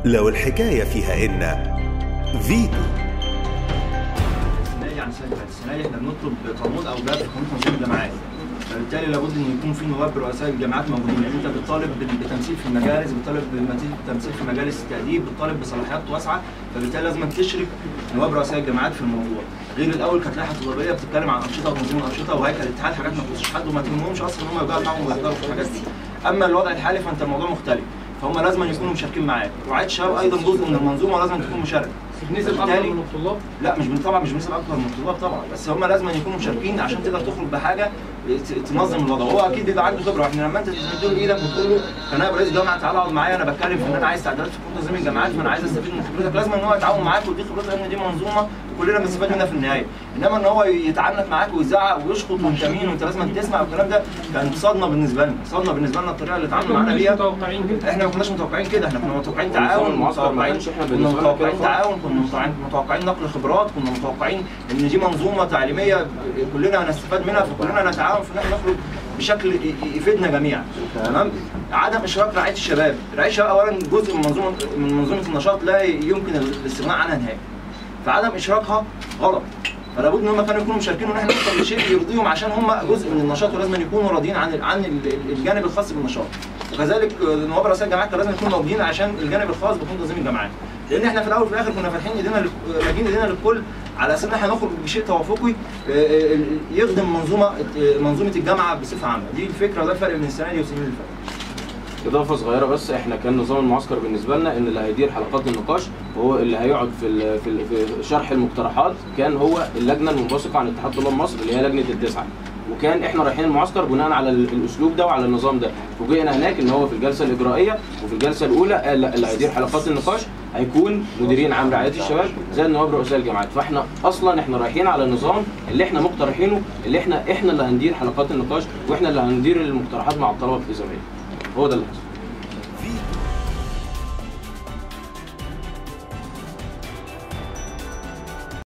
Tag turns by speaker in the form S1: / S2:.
S1: لو الحكاية فيها إن فيتو
S2: السنه دي عن السنه اللي فاتت السنه دي احنا بنطلب قانون او باب قانون تنظيم الجامعات فبالتالي لابد ان يكون في نواب رؤساء الجامعات موجودين لان انت بتطالب بال- بتمثيل في المجالس بتطالب بالتمثيل في مجالس التاديب بتطالب بصلاحيات واسعه فبالتالي لازم تشرك نواب رؤساء الجامعات في الموضوع غير الاول كانت لائحه طلابيه بتتكلم عن انشطه وتنظيم الانشطه وهيكل الاتحاد حاجات ما تخصش حد وما تهمهمش اصلا ان هم يبقوا معاهم ويحضروا في الحاجات دي اما الوضع الحالي فانت الموضوع مختلف فهم لازم يكونوا مشاركين معاك رعايه الشباب ايضا جزء من المنظومه ولازم تكون مشارك
S3: نسب اكبر
S2: بالتالي-
S3: من الطلاب
S2: لا مش بن- طبعا مش بنسبه اكبر من الطلاب طبعا بس هم لازم يكونوا مشاركين عشان تقدر تخرج بحاجه ت- تنظم الوضع هو اكيد بيبقى عنده خبره احنا لما انت تديله ايدك وتقول له كنائب رئيس جامعه تعالى اقعد معايا انا بتكلم في ان انا عايز تعديلات في قانون تنظيم الجامعات فانا عايز استفيد من خبرتك لازم ان هو يتعاون معاك ويديك خبرته لان دي منظومه كلنا بنستفاد منها في النهايه انما ان هو يتعنت معاك ويزعق ويشخط وانت مين وانت لازم تسمع والكلام ده كان صدمه بالنسبه لنا صدمه بالنسبه لنا الطريقه اللي اتعاملوا معانا
S3: مش
S2: بيها
S3: متوقعين كده
S2: احنا ما كناش متوقعين كده احنا كنا متوقعين
S4: ونظام
S2: تعاون
S4: المعسكر ما
S2: متوقعين
S4: كانش احنا
S2: كنا
S4: بالنسبة لنا كده
S2: متوقعين
S4: خالص.
S2: تعاون كنا متوقعين- متوقعين نقل خبرات كنا متوقعين ان دي منظومه تعليميه كلنا هنستفاد منها فكلنا نتعاون في ان احنا نخرج بشكل ي- ي- يفيدنا جميعا تمام عدم اشراك رعايه الشباب رعايه الشباب اولا جزء من منظومه من منظومه النشاط لا يمكن الاستغناء عنها نهائي فعدم اشراكها غلط فلا بد ان هم كانوا يكونوا مشاركين وان احنا نوصل لشيء يرضيهم عشان هم جزء من النشاط ولازم يكونوا راضيين عن عن ال- الجانب الخاص بالنشاط وكذلك نواب رؤساء الجامعات كان لازم يكونوا موجودين عشان الجانب الخاص بقانون تنظيم الجامعات لان احنا في الاول وفي الاخر كنا فاتحين ايدينا لل- لاجين ايدينا للكل على اساس ان احنا نخرج بشيء توافقي آه، آه، يخدم منظومه آه، منظومه الجامعه بصفه عامه دي الفكره وده الفرق بين السنه دي والسنين اللي فاتت
S4: اضافه صغيره بس احنا كان نظام المعسكر بالنسبه لنا ان اللي هيدير حلقات النقاش وهو اللي هيقعد في ال- في ال- في شرح المقترحات كان هو اللجنه المنبثقه عن اتحاد طلاب مصر اللي هي لجنه التسعه وكان احنا رايحين المعسكر بناء على ال- الاسلوب ده وعلى النظام ده فوجئنا هناك ان هو في الجلسه الاجرائيه وفي الجلسه الاولى قال لا، اللي هيدير حلقات النقاش هيكون مديرين عام رعايه الشباب زي نواب رؤساء الجامعات فاحنا اصلا احنا رايحين على النظام اللي احنا مقترحينه اللي احنا احنا اللي هندير حلقات النقاش واحنا اللي هندير المقترحات مع الطلبه في زمايلنا هو ده اللي حصل